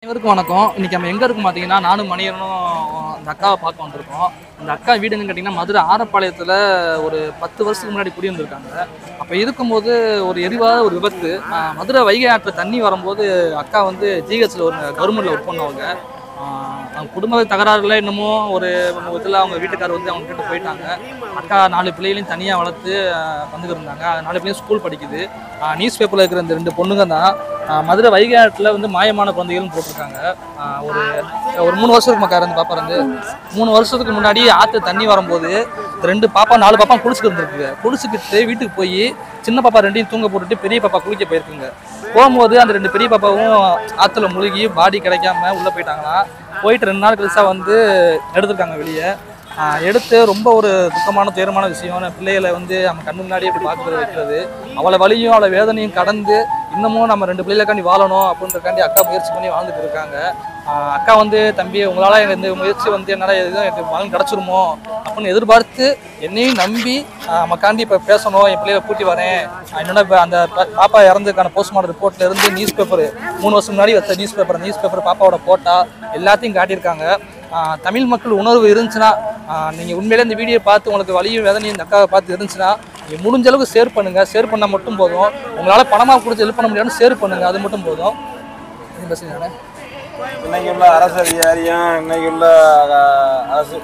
அனைவருக்கும் வணக்கம் இன்னைக்கு நம்ம எங்க இருக்கும் பார்த்தீங்கன்னா நானும் மணியனும் அந்த அக்காவை பார்க்க வந்திருக்கோம் அந்த அக்கா வீடு என்னன்னு கேட்டிங்கன்னா மதுரை ஆரப்பாளையத்தில் ஒரு பத்து வருஷத்துக்கு முன்னாடி குடியிருந்திருக்காங்க அப்போ இருக்கும்போது ஒரு எரிவாத ஒரு விபத்து ஆஹ் மதுரை வைகை ஆற்றில் தண்ணி வரும்போது அக்கா வந்து ஜிஹெச்சில் ஒரு கவர்மெண்ட்டில் ஒர்க் பண்ணவங்க ஆஹ் அவங்க குடும்ப தகராறுல இன்னமும் ஒரு இதில் அவங்க வீட்டுக்காரர் வந்து அவங்க கிட்ட போயிட்டாங்க அக்கா நாலு பிள்ளைகளையும் தனியாக வளர்த்து ஆஹ் வந்துட்டு இருந்தாங்க நாலு பிள்ளையும் ஸ்கூல் படிக்குது நியூஸ் பேப்பரில் இருக்கிற இந்த ரெண்டு பொண்ணுங்க தான் ஆஹ் மதுரை வைகை ஆற்றில் வந்து மாயமான குழந்தைகள்னு போட்டிருக்காங்க ஆஹ் ஒரு ஒரு மூணு வருஷத்துக்கு மக்கா இருந்து பாப்பா இருந்து மூணு வருஷத்துக்கு முன்னாடி ஆற்று தண்ணி வரும்போது ரெண்டு பாப்பா நாலு பாப்பா குளிச்சுட்டு இருந்திருக்குங்க குளிச்சுக்கிட்டு வீட்டுக்கு போய் சின்ன பாப்பா ரெண்டையும் தூங்க போட்டுட்டு பெரிய பாப்பா குளிக்க போயிருக்குங்க போகும்போது அந்த ரெண்டு பெரிய பாப்பாவும் ஆற்றுல முழுகி பாடி கிடைக்காம உள்ளே போயிட்டாங்களாம் போயிட்டு ரெண்டு நாள் கழிச்சா வந்து எடுத்திருக்காங்க வெளியே ஆஹ் எடுத்து ரொம்ப ஒரு துக்கமான துயரமான விஷயம் பிள்ளைகளை வந்து நம்ம கண்ணு முன்னாடியே இப்படி பார்க்கறது வைக்கிறது அவளை வலியும் அவளை வேதனையும் கடந்து இன்னமும் நம்ம ரெண்டு பிள்ளைகளுக்காண்டி வாழணும் அப்படின்றக்காண்டி அக்கா முயற்சி பண்ணி வாழ்ந்துட்டு இருக்காங்க ஆஹ் அக்கா வந்து தம்பி உங்களால் இந்த முயற்சி வந்து என்னால் எதுவும் எனக்கு பலன் கிடச்சிருமோ அப்படின்னு எதிர்பார்த்து என்னையும் நம்பி ஆஹ் நமக்காண்டி இப்போ பேசணும் என் பிள்ளைகளை கூட்டி வரேன் ஆஹ் என்னோட இப்ப அந்த பா- பாப்பா இறந்ததுக்கான போஸ்ட்மார்ட்டம் ரிப்போர்ட்ல இருந்து நியூஸ் பேப்பர் மூணு வருஷம் முன்னாடி வச்ச நியூஸ் பேப்பர் நியூஸ் பேப்பர் பாப்பாவோட போட்டா எல்லாத்தையும் காட்டியிருக்காங்க ஆஹ் தமிழ் மக்கள் உணர்வு இருந்துச்சுன்னா ஆஹ் நீங்க உண்மையிலே இந்த வீடியோ பார்த்து உங்களுக்கு வலியும் வேதனையும் இந்த அக்காவை பார்த்து இருந்துச்சுன்னா நீங்க முடிஞ்ச அளவுக்கு ஷேர் பண்ணுங்க ஷேர் பண்ணால் மட்டும் போதும் உங்களால பணமா கொடுத்து ஹெல்ப் பண்ண முடியாதுன்னு ஷேர் பண்ணுங்க அது மட்டும் போதும் இது best தானே? இன்னைக்கு உள்ள அரசு அதிகாரியும் இன்னைக்கு உள்ள அஹ், அரசு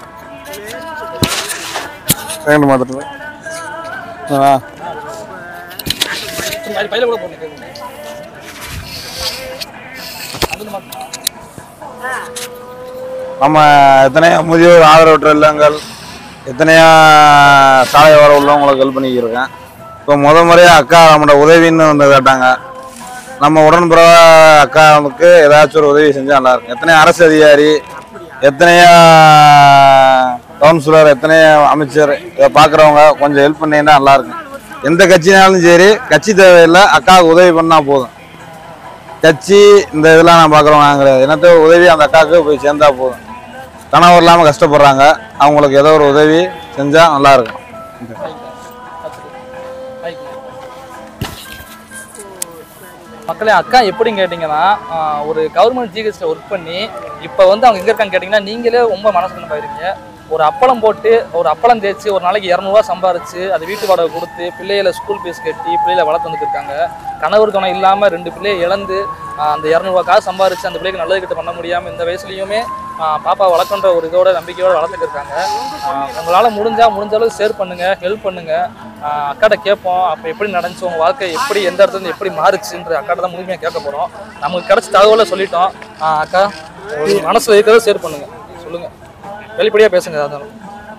ரெண்டு மாத்திரம் சரி, அது பையில கூட போட்டு கேட்குங்க. அதுல மட்டும் நம்ம எத்தனையோ முதியோர் ஆதரவற்ற இல்லங்கள் எத்தனையோ சாலை வர உள்ளவங்களுக்கு ஹெல்ப் பண்ணிக்கிருக்கேன் இப்போ முத முறையாக அக்கா நம்மளோட உதவின்னு வந்து கேட்டாங்க நம்ம உடன்புற அக்காவுக்கு ஏதாச்சும் ஒரு உதவி செஞ்சால் நல்லா இருக்கும் எத்தனையோ அரசு அதிகாரி எத்தனையோ கவுன்சிலர் எத்தனையோ அமைச்சர் இதை பார்க்குறவங்க கொஞ்சம் ஹெல்ப் பண்ணீங்கன்னா நல்லா இருக்கும் எந்த கட்சினாலும் சரி கட்சி தேவையில்லை அக்காவுக்கு உதவி பண்ணால் போதும் கட்சி இந்த இதெல்லாம் நான் பார்க்குறவங்க கிடையாது என்னத்த உதவி அந்த அக்காவுக்கு போய் சேர்ந்தா போதும் கணவர் இல்லாமல் கஷ்டப்படுறாங்க அவங்களுக்கு ஏதோ ஒரு உதவி செஞ்சால் நல்லாயிருக்கும் மக்களே அக்கா எப்படின்னு கேட்டிங்கன்னா ஆஹ் ஒரு கவர்மெண்ட் ஜிஹெச்சில் ஒர்க் பண்ணி இப்போ வந்து அவங்க எங்கே இருக்காங்க கேட்டிங்கன்னா நீங்களே ரொம்ப மனசு போயிருங்க ஒரு அப்பளம் போட்டு ஒரு அப்பளம் தேய்ச்சி ஒரு நாளைக்கு இரநூறுவா சம்பாரிச்சு அது வீட்டு வாடகை கொடுத்து பிள்ளைகளை ஸ்கூல் ஃபீஸ் கட்டி பிள்ளைகளை வளர்த்து வந்துட்டு இருக்காங்க கணவர் துணை இல்லாமல் ரெண்டு பிள்ளையை இழந்து ஆஹ் அந்த இரநூறுவா காசு சம்பாரிச்சு அந்த பிள்ளைக்கு நல்லது கிட்ட பண்ண முடியாமல் இந்த வயசுலையுமே ஆஹ் பாப்பா வளர்க்குன்ற ஒரு இதோட நம்பிக்கையோட வளர்த்துட்டு இருக்காங்க ஆஹ் உங்களால் முடிஞ்சா முடிஞ்ச அளவுக்கு ஷேர் பண்ணுங்க ஹெல்ப் பண்ணுங்க ஆஹ் அக்காட்ட கேட்போம் அப்போ எப்படி நடந்துச்சு உங்க வாழ்க்கை எப்படி எந்த இடத்துல இருந்து எப்படி மாறுச்சுன்ற அக்காட்ட தான் முழுமையாக கேட்க போறோம் நமக்கு கிடைச்ச தகவலை சொல்லிட்டோம் ஆஹ் அக்கா ஒரு மனசுல இருக்கிறத ஷேர் பண்ணுங்க சொல்லுங்க வெளிப்படையா பேசுங்க எதா இருந்தாலும்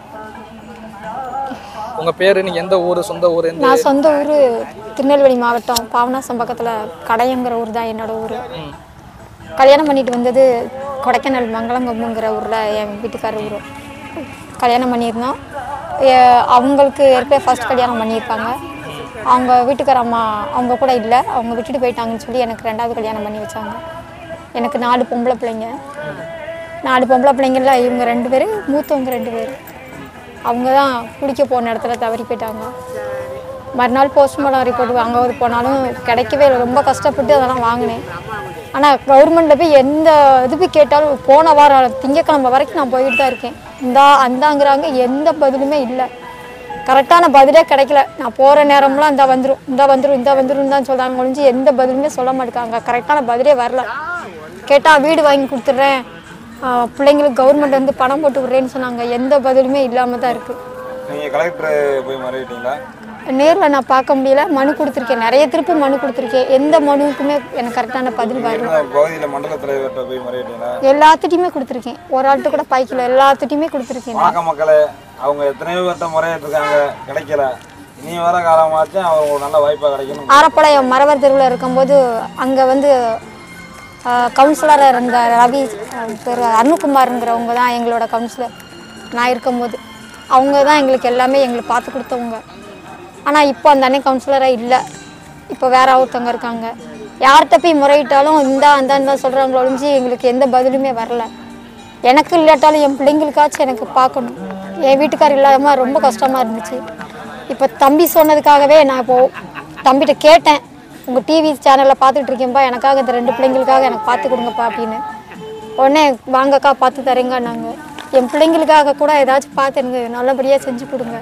உங்க பேரு நீங்க எந்த ஊரு சொந்த ஊர் எந்த நான் சொந்த ஊர் திருநெல்வேலி மாவட்டம் பாபநாசம் பக்கத்தில் கடையங்கிற ஊர் தான் என்னோட ஊர் ம். கல்யாணம் பண்ணிட்டு வந்தது கொடைக்கானல் மங்களங்கம்முங்கிற ஊரில் என் வீட்டுக்கார ஊர் கல்யாணம் பண்ணியிருந்தோம் எ- அவங்களுக்கு ஏற்கனவே ஃபர்ஸ்ட் கல்யாணம் பண்ணியிருக்காங்க அவங்க வீட்டுக்கார அம்மா அவங்க கூட இல்லை அவங்க விட்டுட்டு போயிட்டாங்கன்னு சொல்லி எனக்கு ரெண்டாவது கல்யாணம் பண்ணி வச்சாங்க எனக்கு நாலு பொம்பளை பிள்ளைங்க நாலு பொம்பளை பிள்ளைங்கள இவங்க ரெண்டு பேர் மூத்தவங்க ரெண்டு பேர் அவங்க தான் குளிக்க போன இடத்துல தவறி போயிட்டாங்க மறுநாள் போஸ்ட்மார்ட்டம் ரிப்போர்ட் வாங்க போனாலும் கிடைக்கவே இல்லை ரொம்ப கஷ்டப்பட்டு அதெல்லாம் வாங்கினேன் ஆனால் கவர்மெண்ட்டில் போய் எந்த இது போய் கேட்டாலும் போன வாரம் திங்கக்கிழமை வரைக்கும் நான் போயிட்டு தான் இருக்கேன் இந்தா அந்தாங்கிறாங்க எந்த பதிலுமே இல்லை கரெக்டான பதிலே கிடைக்கல நான் போகிற நேரம்லாம் இந்த வந்துடும் இந்த வந்துடும் இந்த வந்துடும் தான் சொல்கிறாங்க ஒழிஞ்சு எந்த பதிலுமே சொல்ல மாட்டேங்காங்க கரெக்டான பதிலே வரல கேட்டால் வீடு வாங்கி கொடுத்துட்றேன் ஆஹ் பிள்ளைங்களுக்கு கவர்மெண்ட் வந்து பணம் போட்டு விட்றேன்னு சொன்னாங்க எந்த பதிலுமே இல்லாமல் தான் இருக்குது நீங்கள் கலெக்டர் போய் மறைவிட்டீங்களா நேரில் நான் பார்க்க முடியல மனு கொடுத்துருக்கேன் நிறைய திருப்பி மனு கொடுத்துருக்கேன் எந்த மனுவுக்குமே எனக்கு கரெக்டான பதில் வரல பகுதியில் மண்டல தலைவர்கிட்ட போய் மறைவிட்டீங்களா எல்லாத்துட்டையுமே கொடுத்துருக்கேன் ஒரு ஆள்கிட்ட கூட பாய்க்கல எல்லாத்துட்டையுமே கொடுத்துருக்கேன் வணக்கம் மக்களே அவங்க எத்தனையோ பேர்ட்ட முறையிட்டிருக்காங்க கிடைக்கல நீ வர காலமாச்சும் அவங்க ஒரு நல்ல வாய்ப்பாக கிடைக்கணும் ஆரப்பாளையம் மரவர் தெருவில் இருக்கும்போது அங்கே வந்து கவுன்சிலராக இருந்த ரவி அஹ், பேர் அருண்குமாருங்கிறவங்க தான் எங்களோட கவுன்சிலர் நான் இருக்கும்போது அவங்க தான் எங்களுக்கு எல்லாமே எங்களுக்கு பார்த்து கொடுத்தவங்க ஆனால் இப்போ அந்த அண்ணன் கவுன்சிலராக இல்லை இப்போ வேற ஒருத்தவங்க இருக்காங்க யார்கிட்ட போய் முறையிட்டாலும் இந்தா அந்தான்னு தான் சொல்கிறாங்களோ ஒழிஞ்சு எங்களுக்கு எந்த பதிலுமே வரல எனக்கு இல்லாட்டாலும் என் பிள்ளைங்களுக்காச்சும் எனக்கு பார்க்கணும் என் வீட்டுக்கார் இல்லாமல் ரொம்ப கஷ்டமாக இருந்துச்சு இப்போ தம்பி சொன்னதுக்காகவே நான் இப்போ தம்பிகிட்ட கேட்டேன் உங்கள் டிவி சேனலில் பார்த்துட்டு இருக்கேன்ப்பா எனக்காக இந்த ரெண்டு பிள்ளைங்களுக்காக எனக்கு பார்த்து கொடுங்கப்பா அப்படின்னு உடனே வாங்கக்கா பார்த்து தரேங்கன்னாங்க என் பிள்ளைங்களுக்காக கூட ஏதாச்சும் பார்த்து எனக்கு நல்லபடியாக செஞ்சு கொடுங்க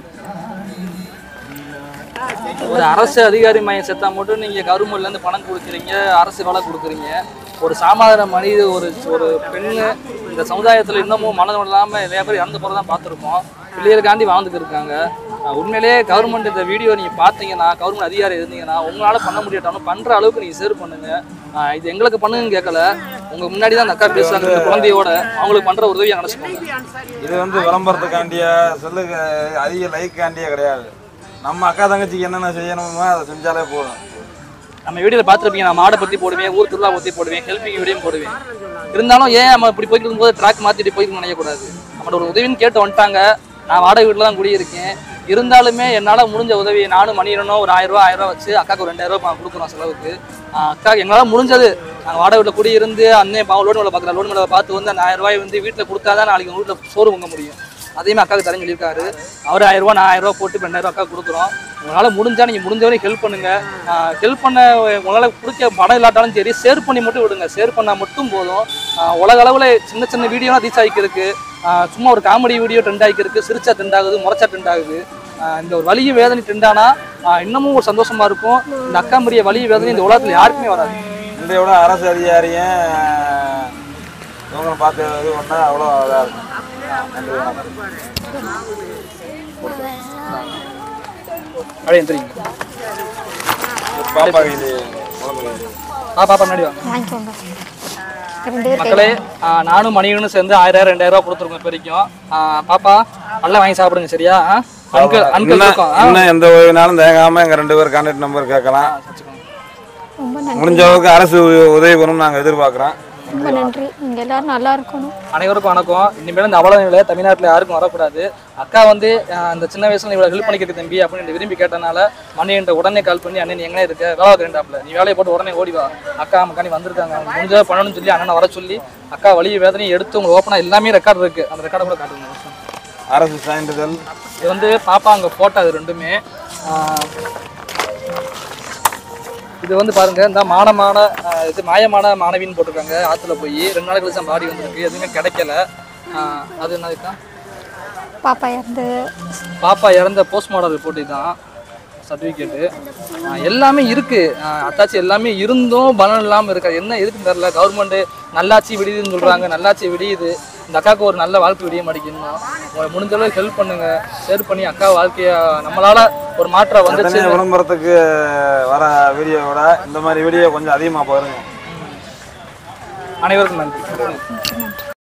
ஒரு அரசு அதிகாரி மையம் செத்தா மட்டும் நீங்க கவர்மெண்ட்ல இருந்து பணம் கொடுக்குறீங்க அரசு வேலை கொடுக்குறீங்க ஒரு சாமானிய மனித ஒரு ஒரு பெண்ணு இந்த சமுதாயத்துல இன்னமும் மனதம் இல்லாம நிறைய பேர் இறந்து போறதான் பார்த்துருக்கோம் பிள்ளைகளுக்காண்டி வாழ்ந்துட்டு இருக்காங்க அஹ் உண்மையிலேயே கவர்மெண்ட் இந்த வீடியோ நீங்க பார்த்தீங்கன்னா கவர்மெண்ட் அதிகாரி இருந்தீங்கன்னா உங்களால பண்ண முடியாட்டாலும் பண்ற அளவுக்கு நீங்க சேர் பண்ணுங்க அஹ் இது எங்களுக்கு பண்ணுங்கன்னு கேட்கல உங்க முன்னாடி தான் அந்த அக்கா பேசுறாங்க இந்த குழந்தையோட அவங்களுக்கு பண்ற உதவியை நினைச்சுக்கோங்க இது வந்து விளம்பரத்துக்காண்டிய செல்லுக்கு அதிக லைக்காண்டியே கிடையாது நம்ம அக்கா தங்கச்சிக்கு என்னென்ன செய்யணுமோ அதை செஞ்சாலே போதும் நம்ம வீடியோவில் பார்த்துருப்பீங்க நான் மாடை பற்றி போடுவேன் ஊர் திருவிழா பற்றி போடுவேன் ஹெல்பிங் வீடியோ போடுவேன் இருந்தாலும் ஏன் நம்ம இப்படி போய்ட்டு இருக்கும்போது ட்ராக் மாற்றிட்டு போய்ட்டு நினைக்கக்கூடாது நம்மளோட ஒரு உதவின்னு கேட்டு வந்துட்டாங்க நான் வாடகை வீட்டில் தான் குடியிருக்கேன் இருந்தாலுமே என்னால் முடிஞ்ச உதவி நானும் மணிரனும் ஒரு ஆயிரம் ரூபா ஆயிரம் ரூபா வச்சு அக்காவுக்கு ஒரு ரெண்டாயிரம் ரூபாய் கொடுக்குறோம் செலவுக்கு ஆஹ் அக்கா எங்களால் முடிஞ்சது நாங்கள் வாடகை வீட்டில் குடியிருந்து அண்ணன் பாவம் லோன் மேலே பார்க்குறேன் லோன் மேலே பார்த்து வந்து அந்த ஆயிரம் ரூபாய் வந்து வீட்டில் கொடுத்தா தான் நாளைக்கு உங்கள் வீட்டில் சோறு பொங்க முடியும் அதையுமே அக்காவுக்கு தரேன்னு சொல்லியிருக்காரு அவர் ஆயிரம் ரூபா நான் ஆயிரம் ரூபா போட்டு ரெண்டாயிரம் ரூபா அக்கா கொடுக்குறோம் உங்களால் முடிஞ்சா நீங்கள் முடிஞ்ச வரைக்கும் ஹெல்ப் பண்ணுங்க ஹெல்ப் பண்ண உங்களால் பிடிக்க படம் இல்லாட்டாலும் சரி ஷேர் பண்ணி மட்டும் விடுங்க ஷேர் பண்ணால் மட்டும் போதும் ஆஹ் உலக அளவில் சின்ன சின்ன வீடியோலாம் ரீச் ஆகிக்கிறதுக்கு ஆஹ் சும்மா ஒரு காமெடி வீடியோ ட்ரெண்ட் ஆகிக்கிறதுக்கு சிரிச்சா ட்ரெண்ட் ஆகுது முறைச்சா ட்ரெண்ட் ஆகுது ஆஹ் இந்த ஒரு வலியும் வேதனை ட்ரெண்ட் ஆனா ஆஹ் இன்னமும் ஒரு சந்தோஷமா இருக்கும் இந்த அக்கா மரிய வலியும் வேதனை இந்த உலகத்துல யாருக்குமே வராது இந்த விட அரசு அதிகாரியும் இவங்களும் பார்த்து இது பண்ணா அவ்வளோ இதாக இருக்கும் நன்றி வணக்கம் அப்படியே தெரியுங்க பாப்பா இது குழம்பு ஆ பாப்பா முன்னாடி வாங்க வாங்கிக்கோங்க ரெண்டு பேர் மக்களே ஆஹ் நானும் மணியனும் சேர்ந்து ஆயிரம் ரெண்டாயிரம் ரூபாய் கொடுத்துருக்கோம் இப்போ வரைக்கும் ஆஹ் பாப்பா நல்லா வாங்கி சாப்பிடுங்க சரியா அங்கிள் அங்கிள் இன்னும் இருக்கோம் ஆ, இன்னும் எந்த உதவினாலும் தேங்காம எங்க ரெண்டு பேர் கான்டாக்ட் நம்பர் கேட்கலாம் வச்சுக்கோங்க. ரொம்ப நன்றி முடிஞ்ச அளவுக்கு அரசு உ- உதவி பண்ணணும் நாங்கள் எதிர்பார்க்குறோம் ரொம்ப நன்றி நீங்கள் எல்லாரும் நல்லா இருக்கணும் அனைவருக்கும் வணக்கம் இனிமேல் இந்த அவல நிலை தமிழ்நாட்டில் யாருக்கும் வரக்கூடாது அக்கா வந்து ஆஹ் இந்த சின்ன வயசுல இவ்வளோ ஹெல்ப் பண்ணிக்கிட்டு தம்பி அப்படின்னு விரும்பி கேட்டனால மணியன்ட்ட உடனே கால் பண்ணி அண்ணன் நீ எங்கே இருக்க வேலை ரெண்டாப்ல நீ வேலையை போட்டு உடனே ஓடி வா அக்கா மக்கா நீ வந்திருக்காங்க அவங்க முடிஞ்சதை பண்ணணும்னு சொல்லி அண்ணனை வர சொல்லி அக்கா வழி வேதனையும் எடுத்து உங்களுக்கு ஓப்பனாக எல்லாமே ரெக்கார்டு இருக்கு அந்த ரெக்கார்டை கூட காட்டுங்க அரசு சான்றிதழ் இது வந்து பாப்பா அங்கே போட்டோ அது ரெண்டுமே ஆஹ் இது வந்து பாருங்க இந்த மானமான ஆஹ் இது மாயமான மாணவின்னு போட்டிருக்காங்க ஆற்றுல போய் ரெண்டு நாள் கழிச்சு பாடி வந்திருக்கு எதுவுமே கிடைக்கல ஆஹ் அது என்ன இருக்கா பாப்பா இறந்து பாப்பா இறந்த போஸ்ட்மார்டம் ரிப்போர்ட் தான் சர்டிஃபிகேட்டு எல்லாமே இருக்கு அத்தாச்சி எல்லாமே இருந்தும் பலன் இல்லாமல் இருக்காது என்ன இருக்குன்னு தெரியல கவர்மெண்ட் நல்லாட்சி விடியுதுன்னு சொல்றாங்க நல்லாட்சி விடியுது இந்த அக்காவுக்கு ஒரு நல்ல வாழ்க்கை விடிய மாட்டேங்கணும் உங்களை முடிஞ்ச அளவுக்கு ஹெல்ப் பண்ணுங்க ஷேர் பண்ணி அக்கா வாழ்க்கைய நம்மளால ஒரு மாற்றம் வந்துச்சு தனியாக விளம்பரத்துக்கு வர வீடியோவோட இந்த மாதிரி வீடியோ கொஞ்சம் அதிகமாக பாருங்க அனைவருக்கும் நன்றி